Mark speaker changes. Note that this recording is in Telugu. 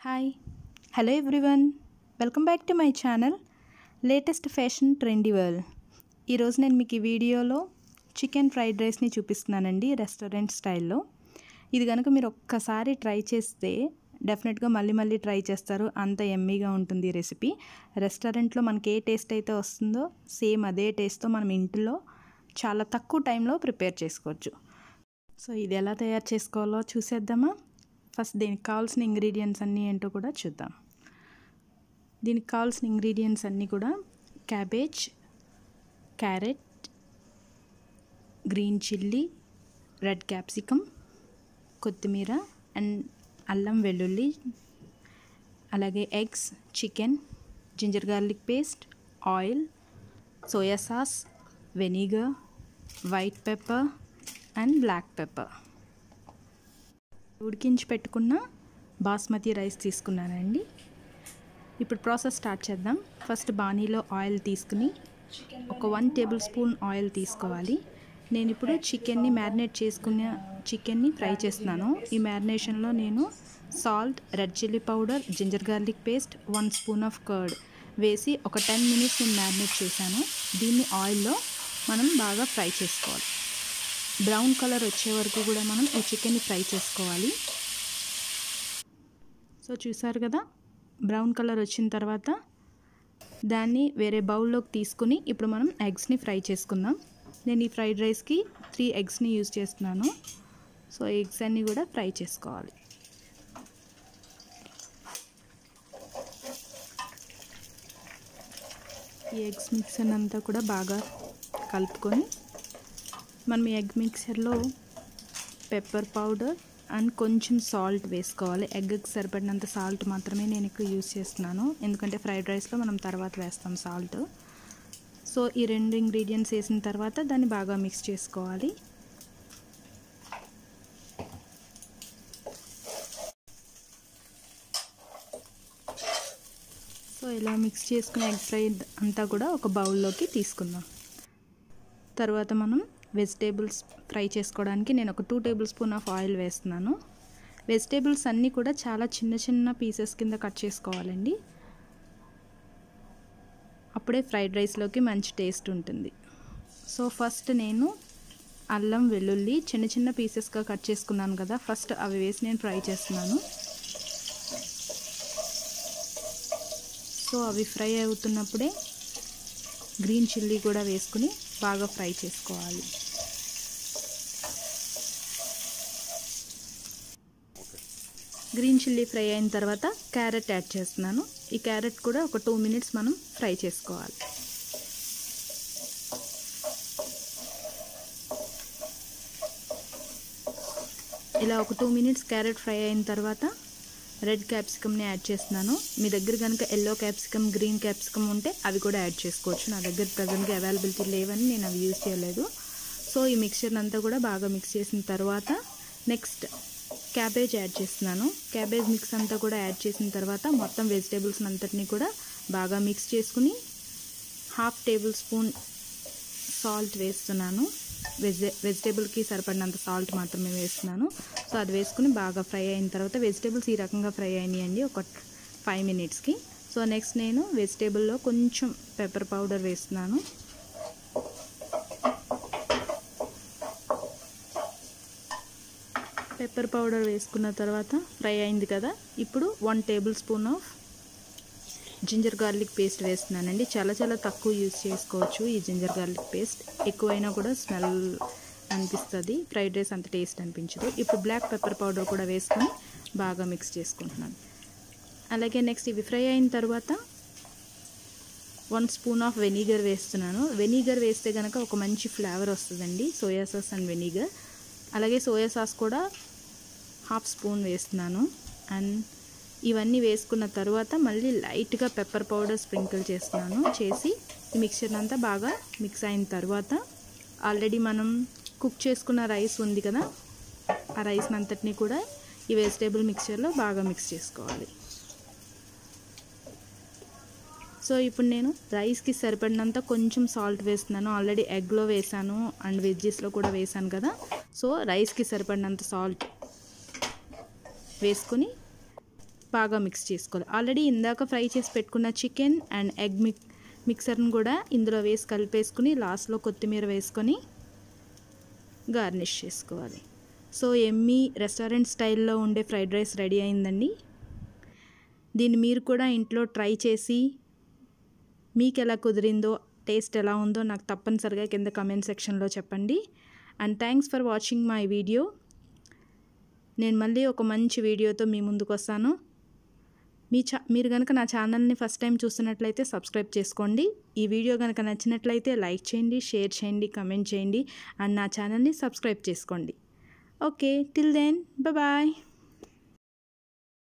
Speaker 1: hi hello everyone welcome back to my channel latest fashion trendy world ఈరోజు నేను మీకు ఈ వీడియోలో చికెన్ ఫ్రైడ్ రైస్ని చూపిస్తున్నానండి రెస్టారెంట్ స్టైల్లో ఇది కనుక మీరు ఒక్కసారి ట్రై చేస్తే డెఫినెట్గా మళ్ళీ మళ్ళీ ట్రై చేస్తారు అంత ఎమ్మీగా ఉంటుంది ఈ రెసిపీ రెస్టారెంట్లో మనకి ఏ టేస్ట్ అయితే వస్తుందో సేమ్ అదే టేస్ట్తో మనం ఇంట్లో చాలా తక్కువ టైంలో ప్రిపేర్ చేసుకోవచ్చు సో ఇది ఎలా తయారు చేసుకోవాలో చూసేద్దామా ఫస్ట్ దీనికి కావాల్సిన ఇంగ్రీడియంట్స్ అన్నీ ఏంటో కూడా చూద్దాం దీనికి కావాల్సిన ఇంగ్రీడియంట్స్ అన్నీ కూడా cabbage carrot green chilli red capsicum కొత్తిమీర అండ్ అల్లం వెల్లుల్లి అలాగే eggs chicken ginger garlic paste oil soya sauce vinegar white pepper and black pepper ఉడికించి పెట్టుకున్న బాస్మతి రైస్ తీసుకున్నానండి ఇప్పుడు ప్రాసెస్ స్టార్ట్ చేద్దాం ఫస్ట్ బాణీలో ఆయిల్ తీసుకుని ఒక వన్ టేబుల్ స్పూన్ ఆయిల్ తీసుకోవాలి నేను ఇప్పుడు చికెన్ని మ్యారినేట్ చేసుకున్న చికెన్ని ఫ్రై చేస్తున్నాను ఈ మ్యారినేషన్లో నేను salt red chilli powder ginger garlic paste one spoon of curd వేసి ఒక టెన్ మినిట్స్ నేను మ్యారినేట్ చేశాను దీన్ని ఆయిల్లో మనం బాగా ఫ్రై చేసుకోవాలి బ్రౌన్ కలర్ వచ్చే వరకు కూడా మనం ఈ చికెన్ని ఫ్రై చేసుకోవాలి సో చూసారు కదా బ్రౌన్ కలర్ వచ్చిన తర్వాత దాన్ని వేరే బౌల్లోకి తీసుకుని ఇప్పుడు మనం ఎగ్స్ని ఫ్రై చేసుకుందాం నేను ఈ ఫ్రైడ్ రైస్కి త్రీ ఎగ్స్ని యూజ్ చేస్తున్నాను సో ఎగ్స్ అన్నీ కూడా ఫ్రై చేసుకోవాలి ఈ ఎగ్స్ మిక్సర్ అంతా కూడా బాగా కలుపుకొని మనం ఈ ఎగ్ మిక్సర్లో పెప్పర్ పౌడర్ అండ్ కొంచెం సాల్ట్ వేసుకోవాలి ఎగ్కి సరిపడినంత సాల్ట్ మాత్రమే నేను ఇక్కడ యూస్ చేస్తున్నాను ఎందుకంటే ఫ్రైడ్ రైస్లో మనం తర్వాత వేస్తాం సాల్ట్ సో ఈ రెండు ఇంగ్రీడియంట్స్ వేసిన తర్వాత దాన్ని బాగా మిక్స్ చేసుకోవాలి సో ఇలా మిక్స్ చేసుకున్న ఎగ్ ఫ్రై అంతా కూడా ఒక బౌల్లోకి తీసుకుందాం తర్వాత మనం వెజిటేబుల్స్ ఫ్రై చేసుకోవడానికి నేను ఒక two tablespoon of oil వేస్తున్నాను వెజిటేబుల్స్ అన్నీ కూడా చాలా చిన్న చిన్న పీసెస్ కింద కట్ చేసుకోవాలండి అప్పుడే ఫ్రైడ్ రైస్లోకి మంచి టేస్ట్ ఉంటుంది సో ఫస్ట్ నేను అల్లం వెల్లుల్లి చిన్న చిన్న పీసెస్గా కట్ చేసుకున్నాను కదా ఫస్ట్ అవి వేసి నేను ఫ్రై చేస్తున్నాను సో అవి ఫ్రై అవుతున్నప్పుడే గ్రీన్ చిల్లీ కూడా వేసుకుని బాగా ఫ్రై చేసుకోవాలి గ్రీన్ చిల్లీ ఫ్రై అయిన తర్వాత క్యారెట్ యాడ్ చేస్తున్నాను ఈ క్యారెట్ కూడా ఒక టూ మినిట్స్ మనం ఫ్రై చేసుకోవాలి ఇలా ఒక టూ మినిట్స్ క్యారెట్ ఫ్రై అయిన తర్వాత రెడ్ క్యాప్సికమ్ని యాడ్ చేస్తున్నాను మీ దగ్గర కనుక ఎల్లో క్యాప్సికమ్ గ్రీన్ క్యాప్సికమ్ ఉంటే అవి కూడా యాడ్ చేసుకోవచ్చు నా దగ్గర ప్రజెంట్గా అవైలబిలిటీ లేవని నేను అవి యూజ్ చేయలేదు సో ఈ మిక్చర్ అంతా కూడా బాగా మిక్స్ చేసిన తర్వాత నెక్స్ట్ క్యాబేజ్ యాడ్ చేస్తున్నాను క్యాబేజ్ మిక్స్ అంతా కూడా యాడ్ చేసిన తర్వాత మొత్తం వెజిటేబుల్స్ అంతటిని కూడా బాగా మిక్స్ చేసుకుని హాఫ్ టేబుల్ స్పూన్ సాల్ట్ వేస్తున్నాను వెజి వెజిటేబుల్కి సరిపడినంత సాల్ట్ మాత్రమే వేస్తున్నాను సో అది వేసుకుని బాగా ఫ్రై అయిన తర్వాత వెజిటేబుల్స్ ఈ రకంగా ఫ్రై అయినాయండి ఒక ఫైవ్ మినిట్స్కి సో నెక్స్ట్ నేను వెజిటేబుల్లో కొంచెం పెప్పర్ పౌడర్ వేస్తున్నాను పెప్పర్ పౌడర్ వేసుకున్న తర్వాత ఫ్రై అయింది కదా ఇప్పుడు one tablespoon of ginger garlic paste వేస్తున్నానండి చాలా చాలా తక్కువ యూజ్ చేసుకోవచ్చు ఈ జింజర్ గార్లిక్ పేస్ట్ ఎక్కువైనా కూడా స్మెల్ అనిపిస్తుంది ఫ్రైడ్ రైస్ అంత టేస్ట్ అనిపించదు ఇప్పుడు బ్లాక్ పెప్పర్ పౌడర్ కూడా వేసుకొని బాగా మిక్స్ చేసుకుంటున్నాను అలాగే నెక్స్ట్ ఇవి ఫ్రై అయిన తర్వాత వన్ స్పూన్ ఆఫ్ వెనిగర్ వేస్తున్నాను వెనిగర్ వేస్తే కనుక ఒక మంచి ఫ్లేవర్ వస్తుందండి సోయా సాస్ అండ్ వెనిగర్ అలాగే సోయా సాస్ కూడా హాఫ్ స్పూన్ వేస్తున్నాను అండ్ ఇవన్నీ వేసుకున్న తర్వాత మళ్ళీ లైట్గా పెప్పర్ పౌడర్ స్ప్రింకిల్ చేస్తున్నాను చేసి ఈ మిక్చర్ అంతా బాగా మిక్స్ అయిన తర్వాత ఆల్రెడీ మనం కుక్ చేసుకున్న రైస్ ఉంది కదా ఆ రైస్ అంతటిని కూడా ఈ వెజిటేబుల్ మిక్చర్లో బాగా మిక్స్ చేసుకోవాలి సో ఇప్పుడు నేను రైస్కి సరిపడినంత కొంచెం సాల్ట్ వేస్తున్నాను ఆల్రెడీ ఎగ్లో వేసాను అండ్ వెజ్జెస్లో కూడా వేసాను కదా సో రైస్కి సరిపడినంత సాల్ట్ వేసుకొని బాగా మిక్స్ చేసుకోవాలి ఆల్రెడీ ఇందాక ఫ్రై చేసి పెట్టుకున్న చికెన్ అండ్ ఎగ్ మిక్ మిక్సర్ని కూడా ఇందులో వేసి కలిపేసుకుని లాస్ట్లో కొత్తిమీర వేసుకొని గార్నిష్ చేసుకోవాలి సో ఎమ్మి రెస్టారెంట్ స్టైల్లో ఉండే ఫ్రైడ్ రైస్ రెడీ అయిందండి దీన్ని మీరు కూడా ఇంట్లో ట్రై చేసి మీకు ఎలా కుదిరిందో టేస్ట్ ఎలా ఉందో నాకు తప్పనిసరిగా కింద కమెంట్ సెక్షన్లో చెప్పండి and thanks for watching my video నేను మళ్ళీ ఒక మంచి వీడియోతో మీ ముందుకు వస్తాను మీ చా మీరు కనుక నా ఛానల్ని ఫస్ట్ టైం చూస్తున్నట్లయితే సబ్స్క్రైబ్ చేసుకోండి ఈ వీడియో కనుక నచ్చినట్లయితే లైక్ చేయండి షేర్ చేయండి కమెంట్ చేయండి అండ్ నా ఛానల్ని సబ్స్క్రైబ్ చేసుకోండి ఓకే టిల్ దెన్ బాయ్